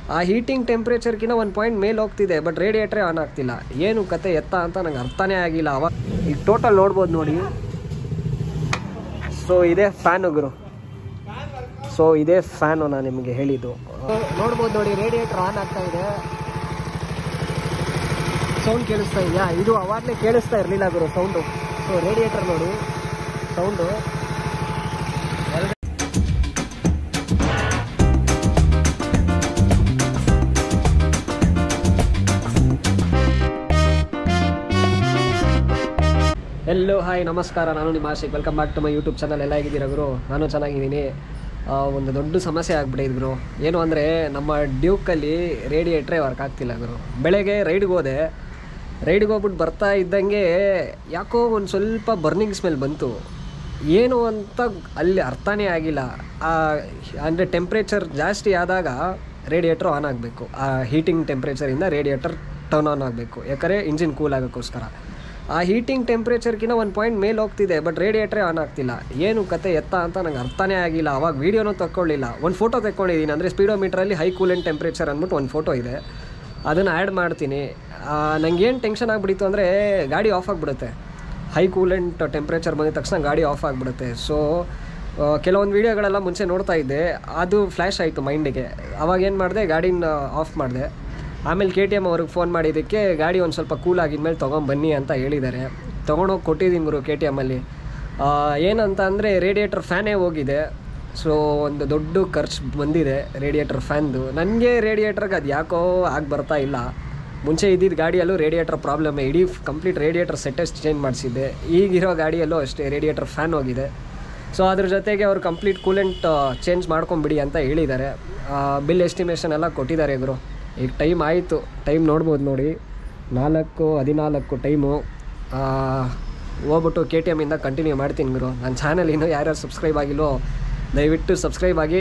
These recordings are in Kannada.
ಆ ಹೀಟಿಂಗ್ ಟೆಂಪ್ರೇಚರ್ಗಿಂತ ಒಂದು ಪಾಯಿಂಟ್ ಮೇಲೆ ಹೋಗ್ತಿದೆ ಬಟ್ ರೇಡಿಯೇಟ್ರೇ ಆನ್ ಆಗ್ತಿಲ್ಲ ಏನು ಕತೆ ಎತ್ತ ಅಂತ ನಂಗೆ ಅರ್ಥನೇ ಆಗಿಲ್ಲ ಅವಾಗ ಈಗ ಟೋಟಲ್ ನೋಡ್ಬೋದು ನೋಡಿ ಸೊ ಇದೇ ಫ್ಯಾನು ಗುರು ಸೊ ಇದೇ ಫ್ಯಾನು ನಾನು ನಿಮಗೆ ಹೇಳಿದ್ದು ನೋಡ್ಬೋದು ನೋಡಿ ರೇಡಿಯೇಟರ್ ಆನ್ ಆಗ್ತಾ ಇದೆ ಸೌಂಡ್ ಕೇಳಿಸ್ತಾ ಇದೆಯಾ ಇದು ಅವಾಗಲೇ ಕೇಳಿಸ್ತಾ ಇರಲಿಲ್ಲ ಗುರು ಸೌಂಡು ಸೊ ರೇಡಿಯೇಟರ್ ನೋಡಿ ಸೌಂಡು ಎಲ್ಲೋ ಹಾಯ್ ನಮಸ್ಕಾರ ನಾನು ನಿಮ್ಮ Ashik welcome back to my YouTube channel ಎಲ್ಲ ಹೇಗಿದ್ದೀರಾ ಗುರು ನಾನು ಚೆನ್ನಾಗಿದ್ದೀನಿ ಆ, ಒಂದು ದೊಡ್ಡ ಸಮಸ್ಯೆ ಆಗ್ಬಿಟ್ಟಿದೆ ಗುರು ಏನು ಅಂದರೆ ನಮ್ಮ ಡ್ಯೂಕಲ್ಲಿ ರೇಡಿಯೇಟ್ರೇ ವರ್ಕ್ ಆಗ್ತಿಲ್ಲ ಗುರು ಬೆಳಗ್ಗೆ ರೈಡ್ಗೆ ಹೋದೆ ರೈಡ್ಗೆ ಹೋಗ್ಬಿಟ್ಟು ಬರ್ತಾ ಇದ್ದಂಗೆ ಯಾಕೋ ಒಂದು ಸ್ವಲ್ಪ ಬರ್ನಿಂಗ್ ಸ್ಮೆಲ್ ಬಂತು ಏನು ಅಂತ ಅಲ್ಲಿ ಅರ್ಥನೇ ಆಗಿಲ್ಲ ಅಂದರೆ ಟೆಂಪ್ರೇಚರ್ ಜಾಸ್ತಿ ಆದಾಗ ರೇಡಿಯೇಟ್ರ್ ಆನ್ ಆಗಬೇಕು ಆ ಹೀಟಿಂಗ್ ಟೆಂಪ್ರೇಚರಿಂದ ರೇಡಿಯೇಟರ್ ಟರ್ನ್ ಆನ್ ಆಗಬೇಕು ಯಾಕಂದರೆ ಇಂಜಿನ್ ಕೂಲ್ ಆಗೋಕ್ಕೋಸ್ಕರ ಆ ಹೀಟಿಂಗ್ ಟೆಂಪ್ರೇಚರ್ಗಿಂತ ಒಂದು ಪಾಯಿಂಟ್ ಮೇಲೆ ಹೋಗ್ತಿದೆ ಬಟ್ ರೇಡಿಯೇಟ್ರೇ ಆನ್ ಆಗ್ತಿಲ್ಲ ಏನು ಕತೆ ಎತ್ತ ಅಂತ ನಂಗೆ ಅರ್ಥನೇ ಆಗಿಲ್ಲ ಅವಾಗ ವೀಡಿಯೋನೂ ತಗೊಳ್ಳಿಲ್ಲ ಒಂದು ಫೋಟೋ ತಗೊಂಡಿದ್ದೀನಿ ಅಂದರೆ ಸ್ಪೀಡೋಮೀಟ್ರಲ್ಲಿ ಹೈ ಕೂಲೆಂಟ್ ಟೆಂಪ್ರೇಚರ್ ಅಂದ್ಬಿಟ್ಟು ಒಂದು ಫೋಟೋ ಇದೆ ಅದನ್ನು ಆ್ಯಡ್ ಮಾಡ್ತೀನಿ ನನಗೇನು ಟೆನ್ಷನ್ ಆಗಿಬಿಟ್ಟಿತ್ತು ಅಂದರೆ ಗಾಡಿ ಆಫ್ ಆಗಿಬಿಡುತ್ತೆ ಹೈ ಕೂಲೆಂಟ್ ಟೆಂಪ್ರೇಚರ್ ಬಂದಿದ ತಕ್ಷಣ ಗಾಡಿ ಆಫ್ ಆಗಿಬಿಡುತ್ತೆ ಸೊ ಕೆಲವೊಂದು ವೀಡಿಯೋಗಳೆಲ್ಲ ಮುಂಚೆ ನೋಡ್ತಾ ಇದ್ದೆ ಅದು ಫ್ಲ್ಯಾಶ್ ಆಯಿತು ಮೈಂಡಿಗೆ ಅವಾಗ ಏನು ಮಾಡಿದೆ ಗಾಡಿನ ಆಫ್ ಮಾಡಿದೆ ಆಮೇಲೆ ಕೆ ಟಿ ಎಮ್ ಅವ್ರಿಗೆ ಫೋನ್ ಮಾಡಿದ್ದಕ್ಕೆ ಗಾಡಿ ಒಂದು ಸ್ವಲ್ಪ ಕೂಲ್ ಆಗಿದ್ಮೇಲೆ ತೊಗೊಂಬನ್ನಿ ಅಂತ ಹೇಳಿದ್ದಾರೆ ತೊಗೊಂಡೋಗಿ ಕೊಟ್ಟಿದ್ದೀನಿ ಗುರು ಕೆ ಟಿ ಎಮ್ಮಲ್ಲಿ ಏನಂತ ಅಂದರೆ ರೇಡಿಯೇಟರ್ ಫ್ಯಾನೇ ಹೋಗಿದೆ ಸೊ ಒಂದು ದೊಡ್ಡ ಖರ್ಚು ಬಂದಿದೆ ರೇಡಿಯೇಟರ್ ಫ್ಯಾನ್ದು ನನಗೆ ರೇಡಿಯೇಟರ್ಗೆ ಅದು ಯಾಕೋ ಆಗಿ ಬರ್ತಾ ಇಲ್ಲ ಮುಂಚೆ ಇದ್ದಿದ್ದ ಗಾಡಿಯಲ್ಲೂ ರೇಡಿಯೇಟರ್ ಪ್ರಾಬ್ಲಮ್ ಇಡೀ ಕಂಪ್ಲೀಟ್ ರೇಡಿಯೇಟರ್ ಸೆಟ್ಟಸ್ ಚೇಂಜ್ ಮಾಡಿಸಿದ್ದೆ ಈಗಿರೋ ಗಾಡಿಯಲ್ಲೂ ಅಷ್ಟೇ ರೇಡಿಯೇಟರ್ ಫ್ಯಾನ್ ಹೋಗಿದೆ ಸೊ ಅದ್ರ ಜೊತೆಗೆ ಅವರು ಕಂಪ್ಲೀಟ್ ಕೂಲೆಂಟ್ ಚೇಂಜ್ ಮಾಡ್ಕೊಂಬಿಡಿ ಅಂತ ಹೇಳಿದ್ದಾರೆ ಬಿಲ್ ಎಸ್ಟಿಮೇಷನ್ ಎಲ್ಲ ಕೊಟ್ಟಿದ್ದಾರೆ ಗುರು ಈಗ ಟೈಮ್ ಆಯಿತು ಟೈಮ್ ನೋಡ್ಬೋದು ನೋಡಿ ನಾಲ್ಕು ಹದಿನಾಲ್ಕು ಟೈಮು ಹೋಗ್ಬಿಟ್ಟು ಕೆ ಟಿ ಎಮ್ಮಿಂದ ಕಂಟಿನ್ಯೂ ಮಾಡ್ತೀನಿ ಗುರು ನನ್ನ ಚಾನಲ್ ಇನ್ನೂ ಯಾರ್ಯಾರು ಸಬ್ಸ್ಕ್ರೈಬ್ ಆಗಿಲ್ಲೋ ದಯವಿಟ್ಟು ಸಬ್ಸ್ಕ್ರೈಬ್ ಆಗಿ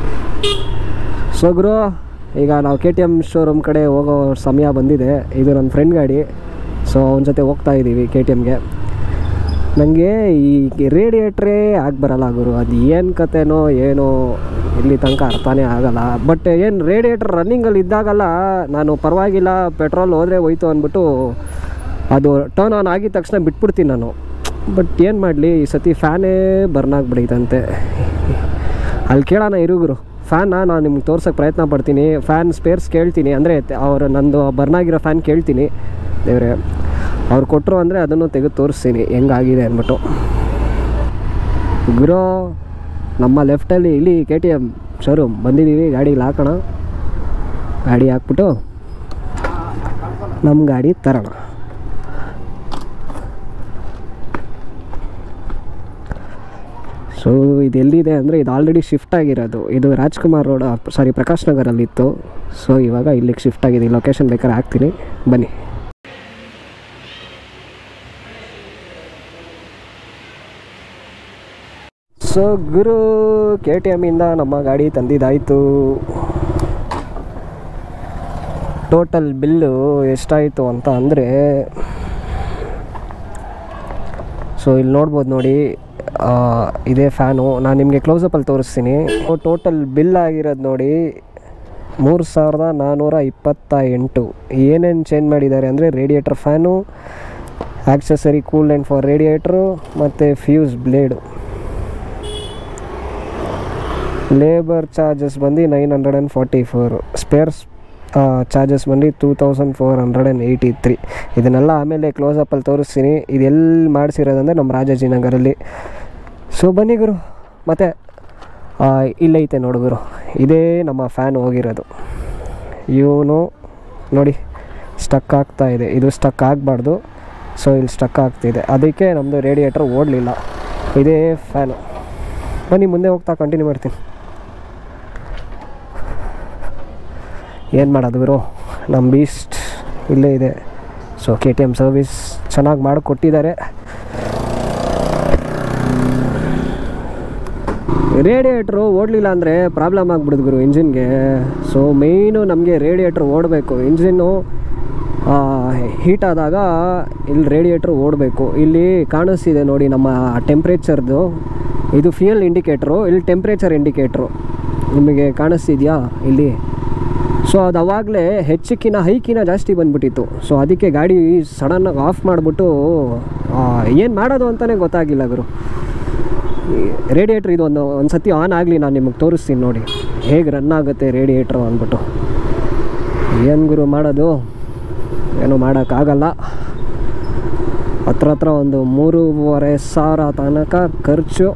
ಸೊ ಗುರು ಈಗ ನಾವು ಕೆ ಟಿ ಎಮ್ ಶೋರೂಮ್ ಕಡೆ ಹೋಗೋ ಸಮಯ ಬಂದಿದೆ ಇದು ನನ್ನ ಫ್ರೆಂಡ್ ಗಾಡಿ ಸೊ ಅವನ ಜೊತೆ ಹೋಗ್ತಾ ಇದ್ದೀವಿ ಕೆ ಟಿ ಎಮ್ಗೆ ನನಗೆ ಈ ರೇಡಿಯೇಟ್ರೇ ಆಗಿ ಬರಲ್ಲ ಗುರು ಅದು ಏನು ಕತೆನೋ ಏನೋ ಇಲ್ಲಿ ತನಕ ಅರ್ಥನೇ ಆಗಲ್ಲ ಬಟ್ ಏನು ರೇಡಿಯೇಟ್ರ್ ರನ್ನಿಂಗಲ್ಲಿ ಇದ್ದಾಗಲ್ಲ ನಾನು ಪರವಾಗಿಲ್ಲ ಪೆಟ್ರೋಲ್ ಹೋದರೆ ಹೋಯ್ತು ಅಂದ್ಬಿಟ್ಟು ಅದು ಟರ್ನ್ ಆನ್ ಆಗಿದ ತಕ್ಷಣ ಬಿಟ್ಬಿಡ್ತೀನಿ ನಾನು ಬಟ್ ಏನು ಮಾಡಲಿ ಈ ಸತಿ ಫ್ಯಾನೇ ಬರ್ನ್ ಆಗಿಬಿಡೈತಂತೆ ಅಲ್ಲಿ ಕೇಳೋಣ ಇರುಗುರು ಫ್ಯಾನ್ನ ನಾನು ನಿಮ್ಗೆ ತೋರ್ಸೋಕ್ಕೆ ಪ್ರಯತ್ನ ಪಡ್ತೀನಿ ಫ್ಯಾನ್ ಸ್ಪೇರ್ಸ್ ಕೇಳ್ತೀನಿ ಅಂದರೆ ಅವರು ನಂದು ಬರ್ನ್ ಆಗಿರೋ ಫ್ಯಾನ್ ಕೇಳ್ತೀನಿ ದೇವ್ರೆ ಅವ್ರು ಕೊಟ್ಟರು ಅಂದರೆ ಅದನ್ನು ತೆಗೆದು ತೋರಿಸ್ತೀನಿ ಹೆಂಗಾಗಿದೆ ಅಂದ್ಬಿಟ್ಟು ಗುರು ನಮ್ಮ ಲೆಫ್ಟಲ್ಲಿ ಇಲ್ಲಿ ಕೆ ಟಿ ಎಮ್ ಶೋರೂಮ್ ಬಂದಿದ್ದೀವಿ ಗಾಡಿಗೆ ಹಾಕೋಣ ಗಾಡಿ ಹಾಕ್ಬಿಟ್ಟು ನಮ್ಮ ಗಾಡಿ ತರೋಣ ಸೊ ಇದು ಎಲ್ಲಿದೆ ಅಂದರೆ ಇದು ಆಲ್ರೆಡಿ ಶಿಫ್ಟ್ ಆಗಿರೋದು ಇದು ರಾಜ್ಕುಮಾರ್ ರೋಡ್ ಸಾರಿ ಪ್ರಕಾಶ್ ನಗರಲ್ಲಿತ್ತು ಸೊ ಇವಾಗ ಇಲ್ಲಿಗೆ ಶಿಫ್ಟ್ ಆಗಿದೆ ಲೊಕೇಶನ್ ಬೇಕಾದ್ರೆ ಹಾಕ್ತೀನಿ ಬನ್ನಿ ಸೊ ಗುರು ಕೆ ಟಿ ಎಮ್ಮಿಂದ ನಮ್ಮ ಗಾಡಿ ತಂದಿದ್ದಾಯಿತು ಟೋಟಲ್ ಬಿಲ್ಲು ಎಷ್ಟಾಯಿತು ಅಂತ ಅಂದರೆ ಸೊ ಇಲ್ಲಿ ನೋಡ್ಬೋದು ನೋಡಿ ಆ, ಇದೇ ಫ್ಯಾನು ನಾನು ನಿಮಗೆ ಕ್ಲೋಸಪ್ಪಲ್ಲಿ ತೋರಿಸ್ತೀನಿ ಟೋಟಲ್ ಬಿಲ್ ಆಗಿರೋದು ನೋಡಿ ಮೂರು ಸಾವಿರದ ನಾನ್ನೂರ ಇಪ್ಪತ್ತ ಎಂಟು ಏನೇನು ಚೇಂಜ್ ಮಾಡಿದ್ದಾರೆ ಅಂದರೆ radiator fan accessory cool and for radiator ಮತ್ತು ಫ್ಯೂಸ್ ಬ್ಲೇಡು ಲೇಬರ್ ಚಾರ್ಜಸ್ ಬಂದು nine hundred and forty four spares charges ಬಂದು two thousand four hundred and eighty three ಇದನ್ನೆಲ್ಲ ಆಮೇಲೆ ಕ್ಲೋಸಪ್ಪಲ್ಲಿ ತೋರಿಸ್ತೀನಿ ಇದೆಲ್ಲಿ ಮಾಡಿಸಿರೋದಂದರೆ ನಮ್ಮ ರಾಜಾಜಿನಗರಲ್ಲಿ ಸೊ ಬನ್ನಿ ಗುರು ಮತ್ತು ಇಲ್ಲೈತೆ ನೋಡು ಗುರು ಇದೇ ನಮ್ಮ ಫ್ಯಾನ್ ಹೋಗಿರೋದು ಇವನು ನೋಡಿ ಸ್ಟಕ್ ಆಗ್ತಾ ಇದೆ ಇದು ಸ್ಟಕ್ ಆಗಬಾರ್ದು ಸೊ ಇಲ್ಲಿ ಸ್ಟಕ್ ಆಗ್ತಿದೆ ಅದಕ್ಕೆ ನಮ್ಮದು ರೇಡಿಯೇಟರ್ ಓಡಲಿಲ್ಲ ಇದೇ ಫ್ಯಾನು ಬನ್ನಿ ಮುಂದೆ ಹೋಗ್ತಾ ಕಂಟಿನ್ಯೂ ಮಾಡ್ತೀನಿ ಏನು ಮಾಡೋದು ಗುರು ನಮ್ಮ ಬೀಸ್ಟ್ ಇಲ್ಲೇ ಇದೆ so K T M service ಚೆನ್ನಾಗಿ ಮಾಡಿಕೊಟ್ಟಿದ್ದಾರೆ ರೇಡಿಯೇಟ್ರು ಓಡಲಿಲ್ಲ ಅಂದರೆ ಪ್ರಾಬ್ಲಮ್ ಆಗ್ಬಿಡುದು ಗುರು ಇಂಜಿನ್ಗೆ ಸೊ ಮೇಯ್ನು ನಮಗೆ ರೇಡಿಯೇಟ್ರ್ ಓಡಬೇಕು ಇಂಜಿನ್ನು ಹೀಟ್ ಆದಾಗ ಇಲ್ಲಿ ರೇಡಿಯೇಟ್ರ್ ಓಡಬೇಕು ಇಲ್ಲಿ ಕಾಣಿಸ್ತಿದೆ ನೋಡಿ ನಮ್ಮ ಟೆಂಪ್ರೇಚರ್ದು ಇದು ಫ್ಯೂಯಲ್ ಇಂಡಿಕೇಟ್ರು ಇಲ್ಲಿ ಟೆಂಪ್ರೇಚರ್ ಇಂಡಿಕೇಟ್ರು ನಿಮಗೆ ಕಾಣಿಸ್ತಿದೆಯಾ ಇಲ್ಲಿ ಸೊ ಅದು ಅವಾಗಲೇ ಹೆಚ್ಚಕ್ಕಿನ ಹೈಕಿನ ಜಾಸ್ತಿ ಬಂದ್ಬಿಟ್ಟಿತ್ತು ಸೊ ಅದಕ್ಕೆ ಗಾಡಿ ಸಡನ್ನಾಗಿ ಆಫ್ ಮಾಡಿಬಿಟ್ಟು ಏನು ಮಾಡೋದು ಅಂತಲೇ ಗೊತ್ತಾಗಿಲ್ಲ ಗುರು ರೇಡಿಯೇಟ್ರ್ ಇದು ಒಂದು ಒಂದು ಸತಿ ಆನ್ ಆಗಲಿ ನಾನು ನಿಮಗೆ ತೋರಿಸ್ತೀನಿ ನೋಡಿ ಹೇಗೆ ರನ್ ಆಗುತ್ತೆ ರೇಡಿಯೇಟ್ರು ಅಂದ್ಬಿಟ್ಟು ಏನು ಗುರು ಮಾಡೋದು ಏನೂ ಮಾಡೋಕ್ಕಾಗಲ್ಲ ಹತ್ರ ಹತ್ರ ಒಂದು ಮೂರುವರೆ ಸಾವಿರ ತನಕ ಖರ್ಚು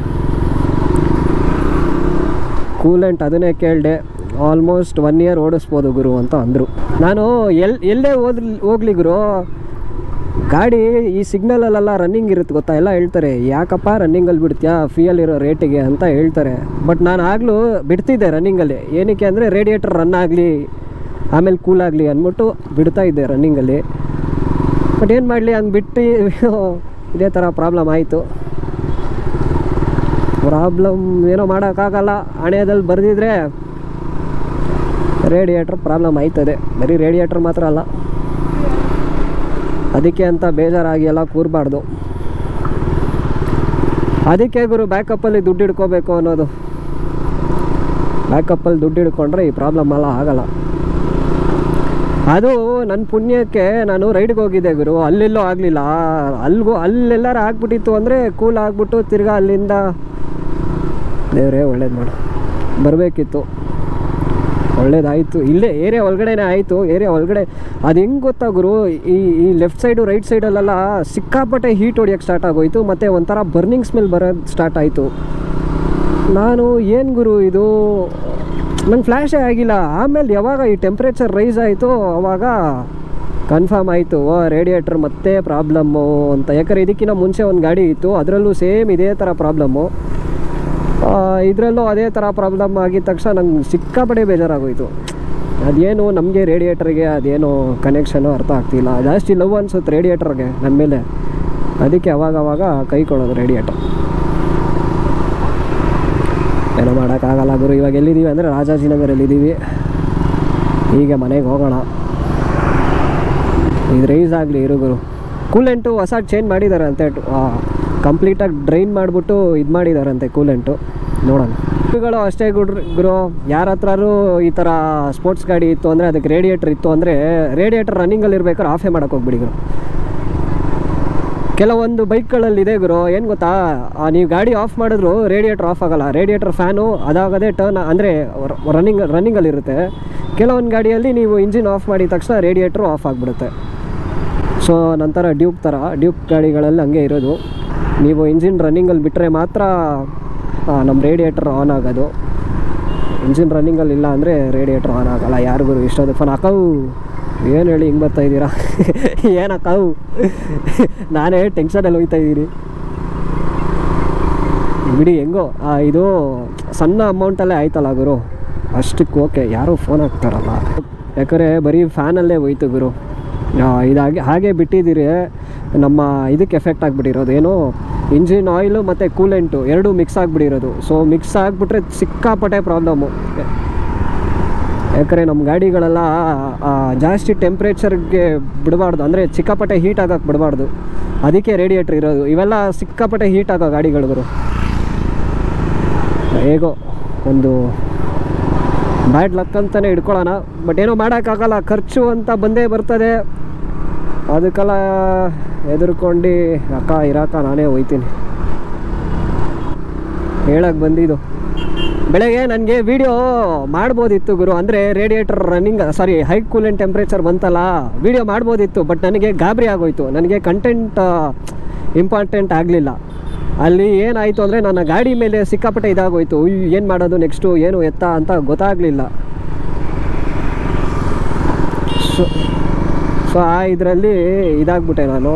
ಕೂಲೆಂಟ್ ಅದನ್ನೇ ಕೇಳಿದೆ ಆಲ್ಮೋಸ್ಟ್ ಒನ್ ಇಯರ್ ಓಡಿಸ್ಬೋದು ಗುರು ಅಂತ ಅಂದರು ನಾನು ಎಲ್ ಎಲ್ಲೇ ಹೋದ್ಲಿ ಹೋಗ್ಲಿ ಗುರು ಗಾಡಿ ಈ ಸಿಗ್ನಲಲ್ಲೆಲ್ಲ ರನ್ನಿಂಗ್ ಇರುತ್ತೆ ಗೊತ್ತಾ ಎಲ್ಲ ಹೇಳ್ತಾರೆ ಯಾಕಪ್ಪ ರನ್ನಿಂಗಲ್ಲಿ ಬಿಡ್ತೀಯಾ ಫ್ಯೂಯಲ್ ಇರೋ ರೇಟಿಗೆ ಅಂತ ಹೇಳ್ತಾರೆ ಬಟ್ ನಾನು ಆಗಲೂ ಬಿಡ್ತಿದ್ದೆ ರನ್ನಿಂಗಲ್ಲಿ ಏನಕ್ಕೆ ಅಂದರೆ ರೇಡಿಯೇಟರ್ ರನ್ ಆಗಲಿ ಆಮೇಲೆ ಕೂಲ್ ಆಗಲಿ ಅಂದ್ಬಿಟ್ಟು ಬಿಡ್ತಾ ಇದ್ದೆ ರನ್ನಿಂಗಲ್ಲಿ ಬಟ್ ಏನು ಮಾಡಲಿ ಹಂಗೆ ಬಿಟ್ಟು ಇದೇ ಥರ ಪ್ರಾಬ್ಲಮ್ ಆಯಿತು ಪ್ರಾಬ್ಲಮ್ ಏನೋ ಮಾಡೋಕ್ಕಾಗಲ್ಲ ಹಣೆಯಲ್ಲಿ ಬರೆದಿದ್ರೆ ರೇಡಿಯೇಟ್ರ್ ಪ್ರಾಬ್ಲಮ್ ಆಯ್ತದೆ ಬರೀ ರೇಡಿಯೇಟ್ರ್ ಮಾತ್ರ ಅಲ್ಲ ಅದಕ್ಕೆ ಅಂತ ಬೇಜಾರಾಗಿ ಎಲ್ಲ ಕೂರಬಾರ್ದು ಅದಕ್ಕೆ ಗುರು ಬ್ಯಾಕಪ್ಪಲ್ಲಿ ದುಡ್ಡು ಹಿಡ್ಕೋಬೇಕು ಅನ್ನೋದು ಬ್ಯಾಕಪ್ಪಲ್ಲಿ ದುಡ್ಡು ಹಿಡ್ಕೊಂಡ್ರೆ ಈ ಪ್ರಾಬ್ಲಮ್ ಎಲ್ಲ ಆಗಲ್ಲ ಅದು ನನ್ನ ಪುಣ್ಯಕ್ಕೆ ನಾನು ರೈಡ್ಗೆ ಹೋಗಿದ್ದೆ ಗುರು ಅಲ್ಲೆಲ್ಲೂ ಆಗಲಿಲ್ಲ ಅಲ್ಲಿಗೂ ಅಲ್ಲೆಲ್ಲರ ಆಗ್ಬಿಟ್ಟಿತ್ತು ಅಂದರೆ ಕೂಲ್ ಆಗಿಬಿಟ್ಟು ತಿರ್ಗಾ ಅಲ್ಲಿಂದ ದೇವರೇ ಒಳ್ಳೇದು ಮಾಡು ಬರಬೇಕಿತ್ತು ಒಳ್ಳೇದಾಯಿತು ಇಲ್ಲೇ ಏರಿಯಾ ಒಳಗಡೆನೇ ಆಯಿತು ಏರಿಯಾ ಒಳಗಡೆ ಅದು ಹೆಂಗೆ ಗೊತ್ತಾ ಗುರು ಈ ಈ ಲೆಫ್ಟ್ ಸೈಡು ರೈಟ್ ಸೈಡಲ್ಲೆಲ್ಲ ಸಿಕ್ಕಾಪಟ್ಟೆ ಹೀಟ್ ಹೊಡಿಯೋಕ್ಕೆ ಸ್ಟಾರ್ಟ್ ಆಗೋಯ್ತು ಮತ್ತು ಒಂಥರ ಬರ್ನಿಂಗ್ ಸ್ಮೆಲ್ ಬರೋದು ಸ್ಟಾರ್ಟ್ ಆಯಿತು ನಾನು ಏನು ಗುರು ಇದು ನಂಗೆ ಫ್ಲ್ಯಾಶೇ ಆಗಿಲ್ಲ ಆಮೇಲೆ ಯಾವಾಗ ಈ ಟೆಂಪ್ರೇಚರ್ ರೈಸ್ ಆಯಿತು ಅವಾಗ ಕನ್ಫರ್ಮ್ ಆಯಿತು ಓ ರೇಡಿಯೇಟ್ರ್ ಮತ್ತೆ ಪ್ರಾಬ್ಲಮ್ಮು ಅಂತ ಯಾಕಂದ್ರೆ ಇದಕ್ಕಿಂತ ಮುಂಚೆ ಒಂದು ಗಾಡಿ ಇತ್ತು ಅದರಲ್ಲೂ ಸೇಮ್ ಇದೇ ಥರ ಪ್ರಾಬ್ಲಮ್ಮು ಇದರಲ್ಲೂ ಅದೇ ಥರ ಪ್ರಾಬ್ಲಮ್ ಆಗಿದ ತಕ್ಷಣ ನಂಗೆ ಸಿಕ್ಕಾಪಟ್ಟೆ ಬೇಜಾರಾಗೋಯ್ತು ಅದೇನು ನಮಗೆ ರೇಡಿಯೇಟ್ರಿಗೆ ಅದೇನು ಕನೆಕ್ಷನು ಅರ್ಥ ಆಗ್ತಿಲ್ಲ ಜಾಸ್ತಿ ಲವ್ ಅನ್ಸುತ್ತೆ ರೇಡಿಯೇಟ್ರಿಗೆ ನನ್ನ ಮೇಲೆ ಅದಕ್ಕೆ ಅವಾಗ ಅವಾಗ ಕೈ ಕೊಡೋದು ರೇಡಿಯೇಟರ್ ಏನೋ ಮಾಡೋಕ್ಕಾಗಲ್ಲ ಗುರು ಇವಾಗ ಎಲ್ಲಿದ್ದೀವಿ ಅಂದರೆ ರಾಜಾಜಿನಗರಲ್ಲಿದ್ದೀವಿ ಹೀಗೆ ಮನೆಗೆ ಹೋಗೋಣ ಇದು ರೈಸ್ ಆಗಲಿ ಇರು ಗುರು ಕೂಲೆಂಟು ಹೊಸ ಚೇಂಜ್ ಮಾಡಿದ್ದಾರೆ ಅಂತೆ ಕಂಪ್ಲೀಟಾಗಿ ಡ್ರೈನ್ ಮಾಡಿಬಿಟ್ಟು ಇದು ಮಾಡಿದಾರಂತೆ ಕೂಲೆಂಟು ನೋಡೋಣ ಇವುಗಳು ಅಷ್ಟೇ ಗುಡ್ರಿ ಗುರು ಯಾರ ಹತ್ರರೂ ಈ ಥರ ಸ್ಪೋರ್ಟ್ಸ್ ಗಾಡಿ ಇತ್ತು ಅಂದರೆ ಅದಕ್ಕೆ ರೇಡಿಯೇಟ್ರ್ ಇತ್ತು ಅಂದರೆ ರೇಡಿಯೇಟರ್ ರನ್ನಿಂಗಲ್ಲಿ ಇರ್ಬೇಕಾದ್ರೆ ಆಫೇ ಮಾಡೋಕೆ ಹೋಗ್ಬಿಡಿ ಗುರು ಕೆಲವೊಂದು ಬೈಕ್ಗಳಲ್ಲಿ ಇದೆ ಗುರು ಏನು ಗೊತ್ತಾ ಆ, ನೀವು ಗಾಡಿ ಆಫ್ ಮಾಡಿದ್ರು ರೇಡಿಯೇಟರ್ ಆಫ್ ಆಗಲ್ಲ ರೇಡಿಯೇಟರ್ ಫ್ಯಾನು ಅದಾಗದೆ ಟರ್ನ್ ಅಂದರೆ ರನ್ನಿಂಗ್ ರನ್ನಿಂಗಲ್ಲಿರುತ್ತೆ ಕೆಲವೊಂದು ಗಾಡಿಯಲ್ಲಿ ನೀವು ಇಂಜಿನ್ ಆಫ್ ಮಾಡಿದ ತಕ್ಷಣ ರೇಡಿಯೇಟ್ರು ಆಫ್ ಆಗಿಬಿಡುತ್ತೆ ಸೊ ನಂತರ ಡ್ಯೂಕ್ ಥರ ಡ್ಯೂಕ್ ಗಾಡಿಗಳಲ್ಲಿ ಹಂಗೆ ಇರೋದು ನೀವು ಇಂಜಿನ್ ರನ್ನಿಂಗಲ್ಲಿ ಬಿಟ್ಟರೆ ಮಾತ್ರ ಆ, ನಮ್ಮ ರೇಡಿಯೇಟರ್ ಆನ್ ಆಗೋದು ಇಂಜಿನ್ ರನ್ನಿಂಗಲ್ಲಿ ಇಲ್ಲ ಅಂದರೆ ರೇಡಿಯೇಟರ್ ಆನ್ ಆಗಲ್ಲ ಯಾರಿಗೂ ಇಷ್ಟೊಂದು ಫೋನ್ ಹಾಕವು ಏನು ಹೇಳಿ ಹಿಂಗೆ ಬರ್ತಾ ಇದ್ದೀರಾ ಏನು ಹಾಕವು ನಾನೇ ಟೆನ್ಷನಲ್ಲಿ ಹೋಗ್ತಾ ಇದ್ದೀನಿ ಬಿಡಿ ಹೆಂಗೋ ಆ, ಇದು ಸಣ್ಣ ಅಮೌಂಟಲ್ಲೇ ಆಯ್ತಲ್ಲ ಗುರು ಅಷ್ಟಕ್ಕೆ ಓಕೆ ಯಾರೂ ಫೋನ್ ಹಾಕ್ತಾರಲ್ಲ ಯಾಕಂದರೆ ಬರೀ ಫ್ಯಾನಲ್ಲೇ ಹೋಯ್ತು ಗುರು ಆ, ಇದಾಗಿ ಹಾಗೆ ಬಿಟ್ಟಿದ್ದೀರಿ ನಮ್ಮ ಇದಕ್ಕೆ ಎಫೆಕ್ಟ್ ಆಗಿಬಿಟ್ಟಿರೋದು ಏನು ಇಂಜಿನ್ ಆಯಿಲು ಮತ್ತು ಕೂಲೆಂಟು ಎರಡೂ ಮಿಕ್ಸ್ ಆಗಿಬಿಟ್ಟಿರೋದು ಸೊ ಮಿಕ್ಸ್ ಆಗಿಬಿಟ್ರೆ ಸಿಕ್ಕಾಪಟ್ಟೆ ಪ್ರಾಬ್ಲಮ್ಮು ಯಾಕಂದರೆ ನಮ್ಮ ಗಾಡಿಗಳೆಲ್ಲ ಆ, ಜಾಸ್ತಿ ಟೆಂಪ್ರೇಚರ್ಗೆ ಬಿಡಬಾರ್ದು ಅಂದರೆ ಸಿಕ್ಕಾಪಟ್ಟೆ ಹೀಟ್ ಆಗೋಕ್ಕೆ ಬಿಡಬಾರ್ದು ಅದಕ್ಕೆ ರೇಡಿಯೇಟ್ರ್ ಇರೋದು ಇವೆಲ್ಲ ಸಿಕ್ಕಾಪಟ್ಟೆ ಹೀಟ್ ಆಗೋ ಗಾಡಿಗಳು ಹೇಗೋ ಒಂದು ಬ್ಯಾಡ್ ಲಕ್ ಅಂತಲೇ ಇಟ್ಕೊಳ್ಳೋಣ ಬಟ್ ಏನೋ ಮಾಡೋಕ್ಕಾಗಲ್ಲ ಖರ್ಚು ಅಂತ ಬಂದೇ ಬರ್ತದೆ ಅದಕ್ಕೆಲ್ಲ ಹೆದರ್ಕೊಂಡು ಅಕ್ಕ ಇರಾಕ ನಾನೇ ಹೋಯ್ತೀನಿ ಹೇಳಕ್ಕೆ ಬಂದಿದ್ದು ಬೆಳಗ್ಗೆ ನನಗೆ ವಿಡಿಯೋ ಮಾಡ್ಬೋದಿತ್ತು ಗುರು ಅಂದರೆ radiator running sorry high coolant temperature ಬಂತಲ್ಲ ವಿಡಿಯೋ ಮಾಡ್ಬೋದಿತ್ತು ಬಟ್ ನನಗೆ ಗಾಬರಿ ಆಗೋಯ್ತು ನನಗೆ ಕಂಟೆಂಟ್ ಇಂಪಾರ್ಟೆಂಟ್ ಆಗಲಿಲ್ಲ ಅಲ್ಲಿ ಏನಾಯಿತು ಅಂದರೆ ನನ್ನ ಗಾಡಿ ಮೇಲೆ ಸಿಕ್ಕಾಪಟ್ಟೆ ಇದಾಗೋಯ್ತು ಏನು ಮಾಡೋದು ನೆಕ್ಸ್ಟು ಏನು ಎತ್ತ ಅಂತ ಗೊತ್ತಾಗಲಿಲ್ಲ ಸೊ ಸೊ ಆ ಇದರಲ್ಲಿ ಇದಾಗ್ಬಿಟ್ಟೆ ನಾನು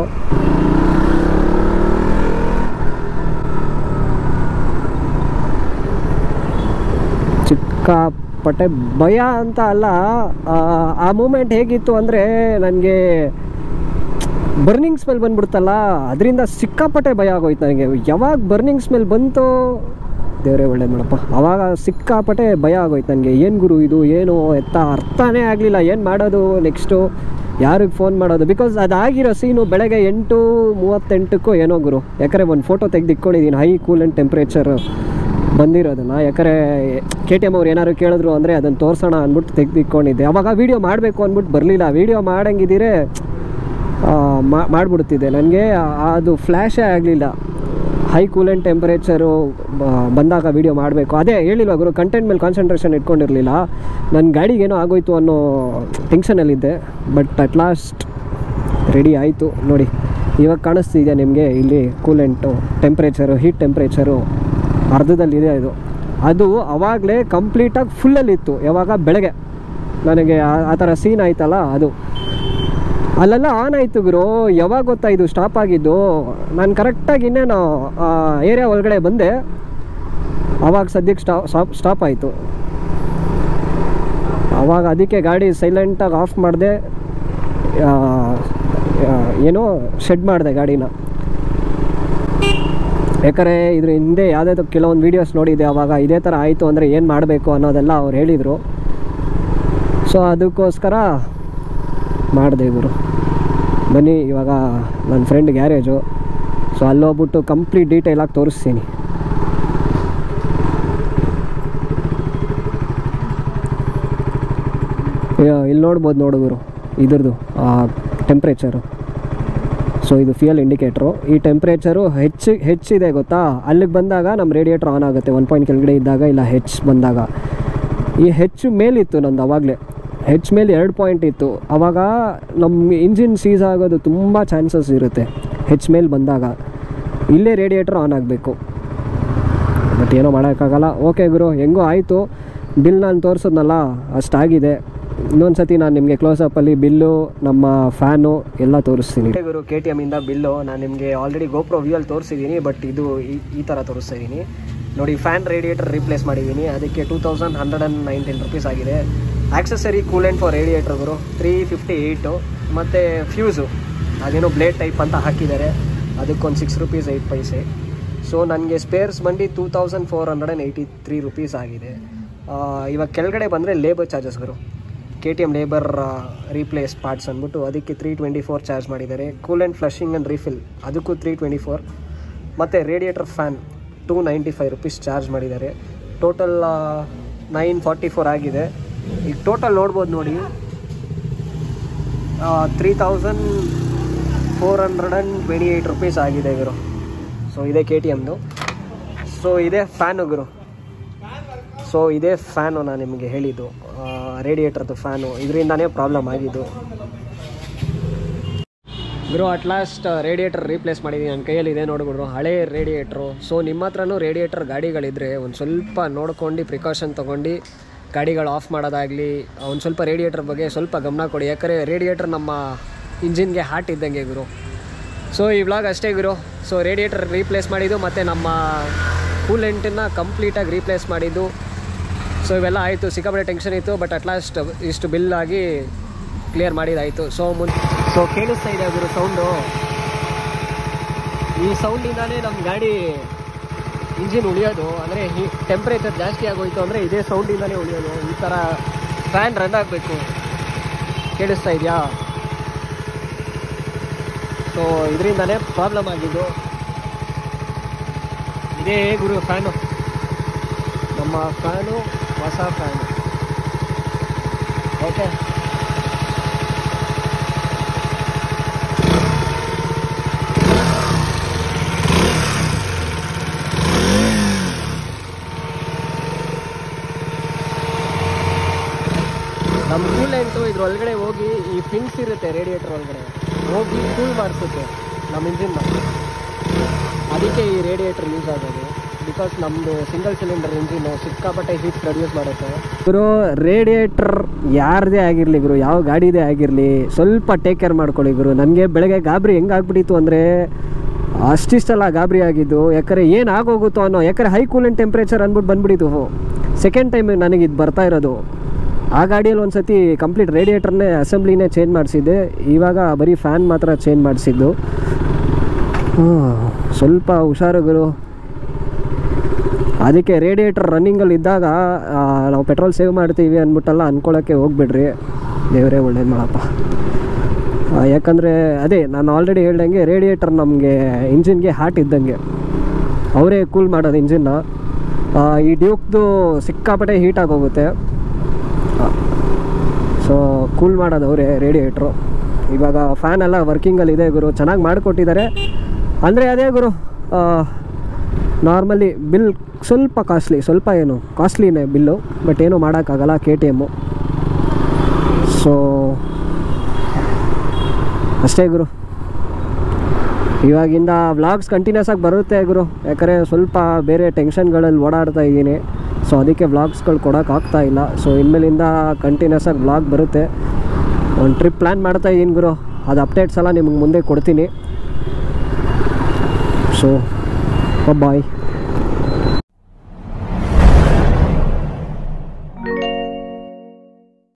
ಸಿಕ್ಕಾಪಟ್ಟೆ ಭಯ ಅಂತ ಅಲ್ಲ ಆ, ಆ ಮೂಮೆಂಟ್ ಹೇಗಿತ್ತು ಅಂದರೆ ನನಗೆ ಬರ್ನಿಂಗ್ ಸ್ಮೆಲ್ ಬಂದ್ಬಿಡ್ತಲ್ಲ ಅದರಿಂದ ಸಿಕ್ಕಾಪಟ್ಟೆ ಭಯ ಆಗೋಯ್ತು ನನಗೆ ಯಾವಾಗ ಬರ್ನಿಂಗ್ ಸ್ಮೆಲ್ ಬಂತು ದೇವರೇ ಒಳ್ಳೇದು ಮಾಡಪ್ಪ ಆವಾಗ ಸಿಕ್ಕಾಪಟ್ಟೆ ಭಯ ಆಗೋಯ್ತು ನನಗೆ ಏನು ಗುರು ಇದು ಏನು ಎತ್ತ ಅರ್ಥನೇ ಆಗಲಿಲ್ಲ ಏನು ಮಾಡೋದು ನೆಕ್ಸ್ಟು ಯಾರಿಗೆ ಫೋನ್ ಮಾಡೋದು ಬಿಕಾಸ್ ಅದಾಗಿರೋ ಸೀನು ಬೆಳಗ್ಗೆ ಎಂಟು ಮೂವತ್ತೆಂಟಕ್ಕೂ ಏನೋ ಗುರು ಯಾಕಂದರೆ ಒಂದು ಫೋಟೋ ತೆಗೆದು ಇಟ್ಕೊಂಡಿದ್ದೀನಿ ಹೈ ಕೂಲ್ ಆ್ಯಂಡ್ ಟೆಂಪ್ರೇಚರ್ ಬಂದಿರೋದನ್ನು ಯಾಕಂದರೆ ಕೆ ಟಿ ಎಮ್ ಅವ್ರು ಏನಾದ್ರು ಕೇಳಿದ್ರು ಅಂದರೆ ಅದನ್ನು ತೋರಿಸೋಣ ಅಂದ್ಬಿಟ್ಟು ತೆಗೆದಿಕ್ಕೊಂಡಿದ್ದೆ ಅವಾಗ ವೀಡಿಯೋ ಮಾಡಬೇಕು ಅಂದ್ಬಿಟ್ಟು ಬರಲಿಲ್ಲ ವೀಡಿಯೋ ಮಾಡಂಗಿದ್ದೀರೆ ಮಾಡಿಬಿಡ್ತಿದ್ದೆ ನನಗೆ ಅದು ಫ್ಲ್ಯಾಶೇ ಆಗಲಿಲ್ಲ ಹೈ ಕೂಲೆಂಟ್ ಟೆಂಪರೇಚರು ಬಂದಾಗ ವೀಡಿಯೋ ಮಾಡಬೇಕು ಅದೇ ಹೇಳಿಲ್ವ ಗುರು ಕಂಟೆಂಟ್ ಮೇಲೆ ಕಾನ್ಸಂಟ್ರೇಷನ್ ಇಟ್ಕೊಂಡಿರಲಿಲ್ಲ ನನ್ನ ಗಾಡಿಗೇನೋ ಆಗೋಯ್ತು ಅನ್ನೋ ಟೆನ್ಷನಲ್ಲಿದ್ದೆ ಬಟ್ ಅಟ್ ಲಾಸ್ಟ್ ರೆಡಿ ಆಯಿತು ನೋಡಿ ಇವಾಗ ಕಾಣಿಸ್ತಿದೆ ನಿಮಗೆ ಇಲ್ಲಿ ಕೂಲೆಂಟು ಟೆಂಪ್ರೇಚರು ಹೀಟ್ ಟೆಂಪ್ರೇಚರು ಅರ್ಧದಲ್ಲಿದೆ ಅದು ಅದು ಅವಾಗಲೇ ಕಂಪ್ಲೀಟಾಗಿ ಫುಲ್ಲಲ್ಲಿತ್ತು ಯಾವಾಗ ಬೆಳಗ್ಗೆ ನನಗೆ ಆ- ಆ ಥರ ಸೀನ್ ಆಯ್ತಲ್ಲ ಅದು ಅಲ್ಲೆಲ್ಲ ಆನ್ ಆಯಿತು ಗುರು ಯಾವಾಗ ಗೊತ್ತಾ ಇದು ಸ್ಟಾಪ್ ಆಗಿದ್ದು ನಾನು ಕರೆಕ್ಟಾಗಿ ಇನ್ನೇನು ಏರಿಯಾ ಒಳಗಡೆ ಬಂದೆ ಅವಾಗ ಸದ್ಯಕ್ಕೆ ಸ್ಟಾಪ್ ಸ್ಟಾಪ್ ಸ್ಟಾಪ್ ಆಯಿತು ಅವಾಗ ಅದಕ್ಕೆ ಗಾಡಿ ಸೈಲೆಂಟಾಗಿ ಆಫ್ ಮಾಡಿದೆ ಏನೋ ಶೆಡ್ ಮಾಡಿದೆ ಗಾಡಿನ ಯಾಕಂದರೆ ಇದ್ರ ಹಿಂದೆ ಯಾವುದಾದ್ರು ಕೆಲವೊಂದು ವೀಡಿಯೋಸ್ ನೋಡಿದ್ದೆ ಅವಾಗ ಇದೇ ಥರ ಆಯಿತು ಅಂದರೆ ಏನು ಮಾಡಬೇಕು ಅನ್ನೋದೆಲ್ಲ ಅವ್ರು ಹೇಳಿದರು ಸೊ ಅದಕ್ಕೋಸ್ಕರ ಮಾಡಿದೆ ಗುರು ಬನ್ನಿ ಇವಾಗ ನನ್ನ ಫ್ರೆಂಡ್ ಗ್ಯಾರೇಜು ಸೊ ಅಲ್ಲೋಗ್ಬಿಟ್ಟು ಕಂಪ್ಲೀಟ್ ಡೀಟೇಲಾಗಿ ತೋರಿಸ್ತೀನಿ ಇಲ್ಲಿ ನೋಡ್ಬೋದು ನೋಡು ಗುರು ಇದ್ರದ್ದು ಟೆಂಪ್ರೇಚರು ಸೊ ಇದು ಫ್ಯೂಯಲ್ ಇಂಡಿಕೇಟ್ರು ಈ ಟೆಂಪ್ರೇಚರು ಹೆಚ್ಚು ಹೆಚ್ಚಿದೆ ಗೊತ್ತಾ ಅಲ್ಲಿಗೆ ಬಂದಾಗ ನಮ್ಮ ರೇಡಿಯೇಟ್ರ್ ಆನ್ ಆಗುತ್ತೆ ಒನ್ ಪಾಯಿಂಟ್ ಕೆಳಗಡೆ ಇದ್ದಾಗ ಇಲ್ಲ ಹೆಚ್ಚು ಬಂದಾಗ ಈ ಹೆಚ್ಚು ಮೇಲಿತ್ತು ನಂದು ಅವಾಗಲೇ ಹೆಚ್ಚು ಮೇಲೆ ಎರಡು ಪಾಯಿಂಟ್ ಇತ್ತು ಅವಾಗ ನಮ್ಮ ಇಂಜಿನ್ ಸೀಸ್ ಆಗೋದು ತುಂಬ ಚಾನ್ಸಸ್ ಇರುತ್ತೆ ಹೆಚ್ಚು ಮೇಲೆ ಬಂದಾಗ ಇಲ್ಲೇ ರೇಡಿಯೇಟ್ರ್ ಆನ್ ಆಗಬೇಕು ಬಟ್ ಏನೋ ಮಾಡೋಕ್ಕಾಗಲ್ಲ ಓಕೆ ಗುರು ಹೆಂಗೋ ಆಯಿತು ಬಿಲ್ ನಾನು ತೋರಿಸಿದ್ನಲ್ಲ ಅಷ್ಟಾಗಿದೆ ಇನ್ನೊಂದು ಸತಿ ನಾನು ನಿಮಗೆ ಕ್ಲೋಸಪ್ಪಲ್ಲಿ ಬಿಲ್ಲು ನಮ್ಮ ಫ್ಯಾನು ಎಲ್ಲ ತೋರಿಸ್ತೀನಿ ಗುರು ಕೆ ಟಿ ಎಮ್ಮಿಂದ ಬಿಲ್ಲು ನಾನು ನಿಮಗೆ ಆಲ್ರೆಡಿ ಗೋಪ್ರೋ ವ್ಯೂಯಲ್ಲಿ ತೋರಿಸಿದ್ದೀನಿ ಬಟ್ ಇದು ಈ ಈ ಥರ ತೋರಿಸ್ತಾ ಇದ್ದೀನಿ ನೋಡಿ ಫ್ಯಾನ್ ರೇಡಿಯೇಟರ್ ರೀಪ್ಲೇಸ್ ಮಾಡಿದ್ದೀನಿ ಅದಕ್ಕೆ two thousand hundred and nineteen rupees ಆಗಿದೆ ಆಕ್ಸೆಸರಿ ಕೂಲೆಂಟ್ ಫಾರ್ ರೇಡಿಯೇಟರ್ ಗುರು ತ್ರೀ ಫಿಫ್ಟಿ ಏಯ್ಟು ಮತ್ತು ಫ್ಯೂಸು ಅದೇನೋ ಬ್ಲೇಡ್ ಟೈಪ್ ಅಂತ ಹಾಕಿದ್ದಾರೆ ಅದಕ್ಕೊಂದು six rupees eight paise so ನನಗೆ ಸ್ಪೇರ್ಸ್ ಬಂದು two thousand four hundred and eighty three rupees ಆಗಿದೆ ಆ, ಇವಾಗ ಕೆಳಗಡೆ ಬಂದರೆ ಲೇಬರ್ ಚಾರ್ಜಸ್ಗಳು K T M labour replace parts ಅಂದ್ಬಿಟ್ಟು ಅದಕ್ಕೆ ತ್ರೀ ಟ್ವೆಂಟಿ ಫೋರ್ ಚಾರ್ಜ್ ಮಾಡಿದ್ದಾರೆ cool and flushing and refill ಅದಕ್ಕೂ ತ್ರೀ ಟ್ವೆಂಟಿ ಫೋರ್ ಮತ್ತು radiator fan two ninety five rupees charge ಮಾಡಿದ್ದಾರೆ ಟೋಟಲ್ ನೈನ್ ಫಾರ್ಟಿ ಫೋರ್ ಆಗಿದೆ ಈಗ ಟೋಟಲ್ ನೋಡ್ಬೋದು ನೋಡಿ three thousand four hundred and twenty eight rupees ಆಗಿದೆ ಗುರು ಸೊ ಇದೇ ಕೆ ಟಿ ಎಮ್ದು ಸೊ ಇದೇ ಫ್ಯಾನು ಗುರು ಸೊ ಇದೇ ಫ್ಯಾನು ನಾನು ನಿಮಗೆ ಹೇಳಿದ್ದು ರೇಡಿಯೇಟರ್ದು ಫ್ಯಾನು ಇದರಿಂದಾನೇ ಪ್ರಾಬ್ಲಮ್ ಆಗಿದ್ದು ಗುರು ಅಟ್ ಲಾಸ್ಟ್ ರೇಡಿಯೇಟರ್ ರೀಪ್ಲೇಸ್ ಮಾಡಿದ್ದೀನಿ ನನ್ನ ಕೈಯಲ್ಲಿ ಇದೆ ನೋಡ್ಬಿಡ್ರು ಹಳೆ ರೇಡಿಯೇಟ್ರು ಸೊ ನಿಮ್ಮ ಹತ್ರನೂ ರೇಡಿಯೇಟರ್ ಗಾಡಿಗಳಿದ್ರೆ ಒಂದು ಸ್ವಲ್ಪ ನೋಡ್ಕೊಂಡು ಪ್ರಿಕಾಷನ್ ತೊಗೊಂಡು ಗಾಡಿಗಳು ಆಫ್ ಮಾಡೋದಾಗಲಿ ಒಂದು ಸ್ವಲ್ಪ ರೇಡಿಯೇಟರ್ ಬಗ್ಗೆ ಸ್ವಲ್ಪ ಗಮನ ಕೊಡಿ ಯಾಕಂದರೆ ರೇಡಿಯೇಟರ್ ನಮ್ಮ ಇಂಜಿನ್ಗೆ ಹಾರ್ಟ್ ಇದ್ದಂಗೆ ಗುರು ಸೊ ಈ ವ್ಲಾಗ್ ಅಷ್ಟೇ ಗುರು ಸೊ ರೇಡಿಯೇಟರ್ ರೀಪ್ಲೇಸ್ ಮಾಡಿದ್ದು ಮತ್ತು ನಮ್ಮ ಕೂಲೆಂಟನ್ನು ಕಂಪ್ಲೀಟಾಗಿ ರೀಪ್ಲೇಸ್ ಮಾಡಿದ್ದು ಸೊ ಇವೆಲ್ಲ ಆಯಿತು ಸಿಕ್ಕಾಪಟ್ಟೆ ಟೆನ್ಷನ್ ಇತ್ತು ಬಟ್ ಅಟ್ ಲಾಸ್ಟ್ ಇಷ್ಟು ಬಿಲ್ ಆಗಿ ಕ್ಲಿಯರ್ ಮಾಡಿದಾಯಿತು ಸೊ ಮುನ್ ಸೊ ಕೇಳಿಸ್ತಾ ಇದೆ ಗುರು ಸೌಂಡು ಈ ಸೌಂಡಿಂದಾನೇ ನಮ್ಮ ಗಾಡಿ ಇಂಜಿನ್ ಉಳಿಯೋದು ಅಂದರೆ ಈ ಟೆಂಪ್ರೇಚರ್ ಜಾಸ್ತಿ ಆಗೋಯ್ತು ಅಂದರೆ ಇದೇ ಸೌಂಡಿಂದಾನೇ ಉಳಿಯೋದು ಈ ಥರ ಫ್ಯಾನ್ ರನ್ ಆಗಬೇಕು ಕೇಳಿಸ್ತಾ ಇದೆಯಾ ಸೊ ಇದರಿಂದಾನೇ ಪ್ರಾಬ್ಲಮ್ ಆಗಿದ್ದು ಇದೇ ಗುರು ಫ್ಯಾನು ನಮ್ಮ ಫ್ಯಾನು ಹೊಸ ಫ್ಯಾನು ಓಕೆ ನಮ್ಮ ಕೂಲೆಂಟು ಇದ್ರೊಳಗಡೆ ಹೋಗಿ ಈ ಫಿನ್ಸ್ ಇರುತ್ತೆ ರೇಡಿಯೇಟರ್ ಒಳಗಡೆ ಹೋಗಿ ಕೂಲ್ ಮಾಡಿಸುತ್ತೆ ನಮ್ಮ ಇಂಜಿನ್ನ ಅದಕ್ಕೆ ಈ ರೇಡಿಯೇಟರ್ ಯೂಸ್ ಆಗೋದು ಬಿಕಾಸ್ ನಮ್ಮದು ಸಿಂಗಲ್ ಸಿಲಿಂಡರ್ ಇಂಜಿನ್ ಸಿಕ್ಕಾಪಟ್ಟೆ ಹೀಟ್ ಪ್ರೊಡ್ಯೂಸ್ ಮಾಡುತ್ತೆ ಗುರು ರೇಡಿಯೇಟರ್ ಯಾರದೇ ಆಗಿರಲಿ ಗುರು ಯಾವ ಗಾಡಿದೇ ಆಗಿರಲಿ ಸ್ವಲ್ಪ ಟೇಕ್ ಕೇರ್ ಮಾಡ್ಕೊಳ್ಳಿ ಗುರು ನನಗೆ ಬೆಳಗ್ಗೆ ಗಾಬರಿ ಹೆಂಗೆ ಆಗ್ಬಿಟ್ಟಿತ್ತು ಅಂದರೆ ಅಷ್ಟಿಷ್ಟಲ್ಲ ಗಾಬರಿ ಆಗಿದ್ದು ಯಾಕಂದರೆ ಏನು ಆಗೋಗುತ್ತೋ ಅನ್ನೋ ಯಾಕಂದರೆ ಹೈ ಕೂಲೆಂಟ್ ಟೆಂಪ್ರೇಚರ್ ಅಂದ್ಬಿಟ್ಟು ಬಂದ್ಬಿಟ್ಟಿತ್ತು ಸೆಕೆಂಡ್ ಟೈಮ್ ನನಗೆ ಇದು ಬರ್ತಾ ಇರೋದು ಆ ಗಾಡಿಯಲ್ಲಿ ಒಂದು ಸತಿ ಕಂಪ್ಲೀಟ್ ರೇಡಿಯೇಟರ್ನೇ ಅಸೆಂಬ್ಲಿನೇ ಚೇಂಜ್ ಮಾಡಿಸಿದ್ದೆ ಇವಾಗ ಬರೀ ಫ್ಯಾನ್ ಮಾತ್ರ ಚೇಂಜ್ ಮಾಡಿಸಿದ್ದು ಸ್ವಲ್ಪ ಹುಷಾರು ಗುರು ಅದಕ್ಕೆ ರೇಡಿಯೇಟರ್ ರನ್ನಿಂಗಲ್ಲಿ ಇದ್ದಾಗ ಆ, ನಾವು ಪೆಟ್ರೋಲ್ ಸೇವ್ ಮಾಡ್ತೀವಿ ಅಂದ್ಬಿಟ್ಟೆಲ್ಲ ಅಂದ್ಕೊಳ್ಳೋಕ್ಕೆ ಹೋಗ್ಬಿಡ್ರಿ ದೇವರೇ ಒಳ್ಳೇದು ಮಾಡಪ್ಪ ಆ, ಯಾಕಂದರೆ ಅದೇ ನಾನು ಆಲ್ರೆಡಿ ಹೇಳ್ದಂಗೆ ರೇಡಿಯೇಟರ್ ನಮಗೆ ಇಂಜಿನ್ಗೆ ಹಾರ್ಟ್ ಇದ್ದಂಗೆ ಅವರೇ ಕೂಲ್ ಮಾಡೋದು ಇಂಜಿನ್ನ ಆ, ಈ ಡ್ಯೂಕ್ದು ಸಿಕ್ಕಾಪಟ್ಟೆ ಹೀಟ್ ಆಗೋಗುತ್ತೆ ಸೊ ಕೂಲ್ ಮಾಡೋದು ಅವರೇ ರೇಡಿಯೇಟ್ರು ಇವಾಗ ಫ್ಯಾನ್ ಎಲ್ಲ ವರ್ಕಿಂಗಲ್ಲಿ ಇದೆ ಗುರು ಚೆನ್ನಾಗಿ ಮಾಡಿಕೊಟ್ಟಿದ್ದಾರೆ ಅಂದರೆ ಅದೇ ಗುರು ನಾರ್ಮಲಿ ಬಿಲ್ ಸ್ವಲ್ಪ ಕಾಸ್ಟ್ಲಿ ಸ್ವಲ್ಪ ಏನು ಕಾಸ್ಟ್ಲಿನೇ ಬಿಲ್ಲು ಬಟ್ ಏನೂ ಮಾಡೋಕ್ಕಾಗಲ್ಲ ಕೆ ಟಿ ಎಮ್ಮು ಸೊ ಅಷ್ಟೇ ಗುರು ಇವಾಗಿಂದ ವ್ಲಾಗ್ಸ್ ಕಂಟಿನ್ಯೂಸ್ ಆಗಿ ಬರುತ್ತೆ ಗುರು ಯಾಕಂದರೆ ಸ್ವಲ್ಪ ಬೇರೆ ಟೆನ್ಷನ್ಗಳಲ್ಲಿ ಓಡಾಡ್ತಾ ಇದ್ದೀನಿ ಸೊ ಅದಕ್ಕೆ ವ್ಲಾಗ್ಸ್ಗಳು ಕೊಡೋಕ್ಕಾಗ್ತಾ ಇಲ್ಲ ಸೊ ಇನ್ಮೇಲಿಂದ ಕಂಟಿನ್ಯೂಸ್ ಆಗಿ ವ್ಲಾಗ್ ಬರುತ್ತೆ ಒಂದು ಟ್ರಿಪ್ ಪ್ಲ್ಯಾನ್ ಮಾಡ್ತಾ ಇದ್ದೀನಿ ಗುರು ಅದು ಅಪ್ಡೇಟ್ಸ್ ಎಲ್ಲ ನಿಮಗೆ ಮುಂದೆ ಕೊಡ್ತೀನಿ ಸೊ ಬಾಯ್